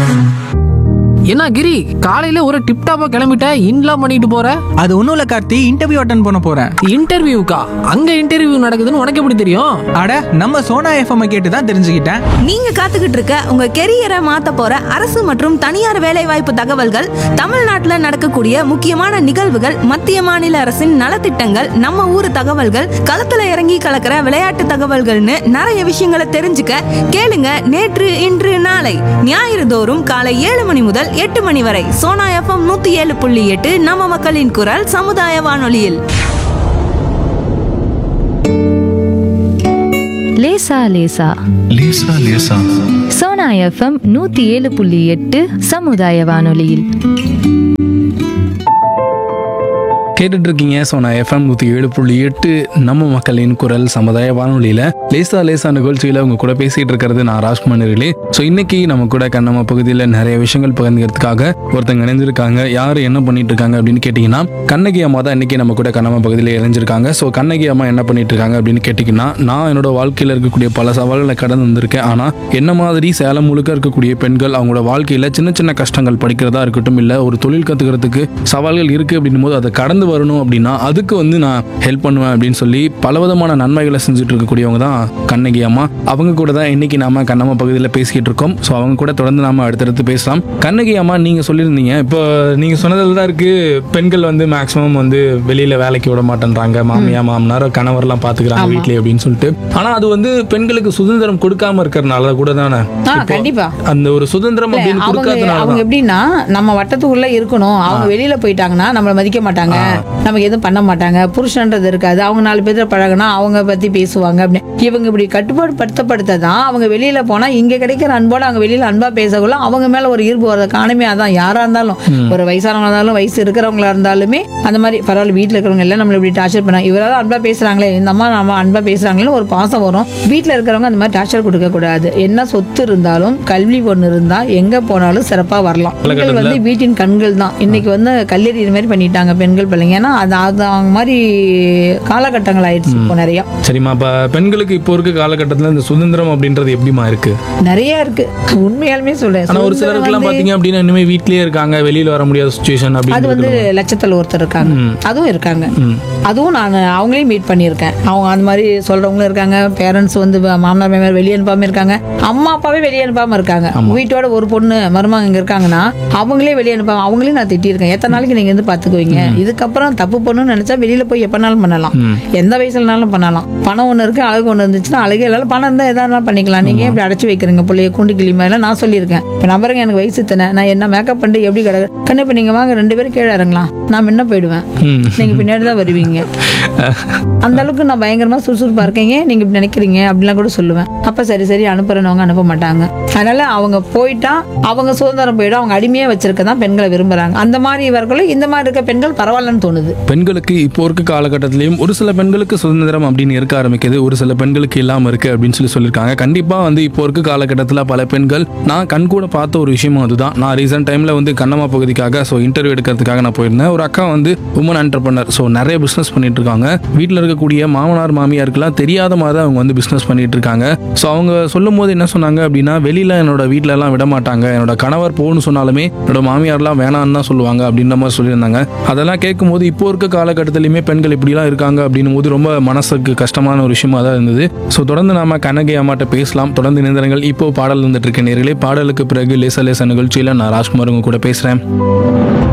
என்ன கிரி காலையில ஒரு டிப் டாப்பா கிளம்பிட்ட இன்லாம் பண்ணிட்டு போற அது ஒன்றும் இல்லை கார்த்தி இன்டர்வியூ அட்டன் பண்ண போகிறேன் இன்டர்வியூக்கா அங்க இன்டர்வியூ நடக்குதுன்னு உனக்கு எப்படி தெரியும் அட நம்ம சோனா எஃப்எம் கேட்டு தான் தெரிஞ்சுக்கிட்டேன் நீங்க காத்துக்கிட்டு இருக்க உங்க கெரியரை மாத்த போற அரசு மற்றும் தனியார் வேலைவாய்ப்பு தகவல்கள் தமிழ்நாட்டுல நடக்கக்கூடிய முக்கியமான நிகழ்வுகள் மத்திய மாநில அரசின் நலத்திட்டங்கள் நம்ம ஊர் தகவல்கள் களத்துல இறங்கி கலக்கிற விளையாட்டு தகவல்கள்னு நிறைய விஷயங்களை தெரிஞ்சுக்க கேளுங்க நேற்று இன்று நாளை ஞாயிறு தோறும் காலை ஏழு மணி முதல் எட்டு மணி வரை சோனா எஃப்எம் நூத்தி ஏழு புள்ளி எட்டு நம்ம மக்களின் குரல் சமுதாய வானொலியில் லேசா லேசா லேசா லேசா சோனா எஃப்எம் நூத்தி ஏழு புள்ளி எட்டு சமுதாய வானொலியில் கேட்டுட்டு இருக்கீங்க ஸோ நான் எஃப்எம் நூற்றி ஏழு புள்ளி எட்டு நம்ம மக்களின் குரல் சமுதாய வானொலியில் லேசா லேசா நிகழ்ச்சியில் உங்க கூட பேசிட்டு இருக்கிறது நான் ராஜ்குமார் நேரிலே ஸோ இன்னைக்கு நம்ம கூட கண்ணம்மா பகுதியில் நிறைய விஷயங்கள் பகிர்ந்துக்கிறதுக்காக ஒருத்தங்க இணைஞ்சிருக்காங்க யார் என்ன பண்ணிட்டு இருக்காங்க அப்படின்னு கேட்டிங்கன்னா கண்ணகி அம்மா தான் இன்னைக்கு நம்ம கூட கண்ணம்மா பகுதியில் இணைஞ்சிருக்காங்க ஸோ கண்ணகி அம்மா என்ன பண்ணிட்டு இருக்காங்க அப்படின்னு கேட்டிங்கன்னா நான் என்னோட வாழ்க்கையில் இருக்கக்கூடிய பல சவால்களை கடந்து வந்திருக்கேன் ஆனால் என்ன மாதிரி சேலம் முழுக்க இருக்கக்கூடிய பெண்கள் அவங்களோட வாழ்க்கையில் சின்ன சின்ன கஷ்டங்கள் படிக்கிறதா இருக்கட்டும் இல்லை ஒரு தொழில் கற்றுக்கிறதுக்கு சவால்கள் இருக்குது அப்படின்னும் போது அதை கடந்து வரணும் அப்படின்னா அதுக்கு வந்து நான் ஹெல்ப் பண்ணுவேன் அப்படின்னு சொல்லி பலவிதமான நன்மைகளை செஞ்சுட்டு இருக்கக்கூடியவங்க தான் கண்ணகி அம்மா அவங்க கூட தான் இன்னைக்கு நாம கண்ணம்மா பகுதியில் பேசிக்கிட்டு இருக்கோம் ஸோ அவங்க கூட தொடர்ந்து நாம அடுத்தடுத்து பேசலாம் கண்ணகி அம்மா நீங்க சொல்லியிருந்தீங்க இப்போ நீங்க சொன்னதில் தான் இருக்கு பெண்கள் வந்து மேக்ஸிமம் வந்து வெளியில வேலைக்கு விட மாட்டேன்றாங்க மாமியா மாமனார் கணவர்லாம் பாத்துக்கிறாங்க வீட்லயே அப்படின்னு சொல்லிட்டு ஆனா அது வந்து பெண்களுக்கு சுதந்திரம் கொடுக்காம இருக்கிறனால கூட தானே ஆ, இப்போ கண்டிப்பா. அந்த ஒரு சுதந்திரம் இல்ல, அப்படின்னு அவங்க கொடுக்காதனால அவங்க தான். எப்படின்னா நம்ம வட்டத்துக்குள்ள இருக்கணும் அவங்க வெளியில போயிட்டாங்கன்னா நம்மள மதிக்க மாட்டாங்க நமக்கு எதுவும் பண்ண மாட்டாங்க புருஷன்றது இருக்காது அவங்க நாலு பேர்ல பழகினா அவங்க பத்தி பேசுவாங்க அப்படின்னு இவங்க இப்படி கட்டுப்பாடு படுத்தப்படுத்த தான் அவங்க வெளியில போனா இங்க கிடைக்கிற அன்போட அவங்க வெளியில அன்பா பேசக்குள்ள அவங்க மேல ஒரு ஈர்ப்பு வர்றது காரணமே அதான் யாரா இருந்தாலும் ஒரு வயசானவங்களா இருந்தாலும் வயசு இருக்கிறவங்களா இருந்தாலுமே அந்த மாதிரி பரவாயில்ல வீட்டுல இருக்கிறவங்க எல்லாம் நம்மள இப்படி டார்ச்சர் பண்ணாங்க இவரால் அன்பா பேசுறாங்களே இந்த அம்மா நம்ம அன்பா பேசுறாங்களே ஒரு பாசம் வரும் வீட்டுல இருக்கிறவங்க அந்த மாதிரி டார்ச்சர் கொடுக்க கூடாது என்ன சொத்து இருந்தாலும் கல்வி ஒண்ணு இருந்தா எங்க போனாலும் சிறப்பா வரலாம் பெண்கள் வந்து வீட்டின் கண்கள் தான் இன்னைக்கு வந்து கல்லெறி இது மாதிரி பண்ணிட்டாங்க பெண்கள் பிள்ளைங்க ஏன்னா அது அது அவங்க மாதிரி காலகட்டங்கள் ஆயிடுச்சு இப்போ நிறைய சரிம்மா அப்ப பெண்களுக்கு இப்போ இருக்க காலகட்டத்துல இந்த சுதந்திரம் அப்படின்றது எப்படிமா இருக்கு நிறைய இருக்கு உண்மையாலுமே சொல்றேன் ஆனா ஒரு சுதந்திரம் சிலருக்குலாம் வந்து- பாத்தீங்க அப்படின்னா இனிமே வீட்லயே இருக்காங்க வெளியில வர முடியாத சுச்சுவேஷன் அது வந்து அப்படின்னு லட்சத்தில் ஒருத்தர் இருக்காங்க ம். அதுவும் இருக்காங்க ம். அதுவும் நான் அவங்களையும் மீட் பண்ணியிருக்கேன் அவங்க அந்த மாதிரி சொல்றவங்களும் இருக்காங்க பேரண்ட்ஸ் வந்து வ- மாமனார் மாமியார் வெளியே அனுப்பாம இருக்காங்க அம்மா அப்பாவே வெளியே அனுப்பாம இருக்காங்க வீட்டோட ஒரு பொண்ணு மருமக இங்க இருக்காங்கன்னா அவங்களே வெளியே அனுப்பாம அவங்களையும் நான் திட்டியிருக்கேன் எத்தனை நாளைக்கு நீங்க வந்து பாத்துக்குவீங்க இதுக்கப்புறம் தப்பு பண்ணணும்னு நினைச்சா வெளியில போய் எப்பனாலும் பண்ணலாம் எந்த வயசுலனாலும் பண்ணலாம் பணம் ஒண்ணு இருக்கு அழகு ஒண்ணு இருந்துச்சுன்னா அழகே இல்லாலும் பணம் இருந்தா எதானாலும் பண்ணிக்கலாம் நீங்க ஏன் இப்படி அடைச்சு வைக்கிறீங்க பிள்ளைய கூண்டு கிளி மேல நான் சொல்லியிருக்கேன் இப்ப நம்பருங்க எனக்கு வயசு இத்தனை நான் என்ன மேக்கப் பண்ணிட்டு எப்படி கிடக்கு கண்ணு இப்ப நீங்க வாங்க ரெண்டு பேரும் கீழே இறங்கலாம் நான் முன்ன போயிடுவேன் ம். நீங்க பின்னாடி தான் வருவீங்க அந்த அளவுக்கு நான் பயங்கரமா சுறுசுறுப்பா இருக்கீங்க நீங்க இப்படி நினைக்கிறீங்க அப்படிலாம் கூட சொல்லுவேன் அப்ப சரி சரி அனுப்புறவங்க அனுப்ப மாட்டாங்க அதனால அவங்க போயிட்டா அவங்க சுதந்திரம் போயிடும் அவங்க அடிமையா வச்சிருக்க தான் பெண்களை விரும்புறாங்க அந்த மாதிரி இவர்களும் இந்த மாதிரி இருக்க பெண்கள் பரவாயில்லன்னு தோணுது பெண்களுக்கு இப்போ இருக்க காலகட்டத்திலையும் ஒரு சில பெண்களுக்கு சுதந்திரம் அப்படின்னு இருக்க ஆரம்பிக்குது ஒரு சில பெண்களுக்கு இல்லாம இருக்கு அப்படின்னு சொல்லி சொல்லியிருக்காங்க கண்டிப்பா வந்து இப்போ இருக்க காலகட்டத்தில் பல பெண்கள் நான் கண் கூட பார்த்த ஒரு விஷயமும் அதுதான் நான் ரீசெண்ட் டைம்ல வந்து கண்ணம்மா பகுதிக்காக ஸோ இன்டர்வியூ எடுக்கிறதுக்காக நான் போயிருந்தேன் ஒரு அக்கா வந்து உமன் என்டர்பனர் ஸோ நிறைய பிஸ்னஸ் பண்ணிட்டு இருக்காங்க வீட்டில் இருக்கக்கூடிய மாமனார் மாமியாருக்கெல்லாம் தெரியாத மாதிரி அவங்க வந்து பிஸ்னஸ் பண்ணிட்டு இருக்காங்க ஸோ அவங்க சொல்லும் போது என்ன சொன்னாங்க அப்படின்னா வெளியில என்னோட வீட்ல எல்லாம் விட மாட்டாங்க என்னோட கணவர் போகணும்னு சொன்னாலுமே என்னோட மாமியார்லாம் வேணான்னு தான் சொல்லுவாங்க அப்படின்ற மாதிரி சொல்லியிருந்தாங்க அதெல்லாம் கேட்கும்போது இப்போ இருக்க காலகட்டத்திலையுமே பெண்கள் இப்படிலாம் இருக்காங்க அப்படின்னும் போது ரொம்ப மனசுக்கு கஷ்டமான ஒரு விஷயமா தான் இருந்தது ஸோ தொடர்ந்து நாம கண்ணகி அம்மாட்ட பேசலாம் தொடர்ந்து இணைந்தனங்கள் இப்போ பாடல் வந்துட்டு இருக்க நேர்களே பாடலுக்கு பிறகு லேச லேச நிகழ்ச்சியில் நான் ராஜ்குமார் உங்க கூட பேசுறேன்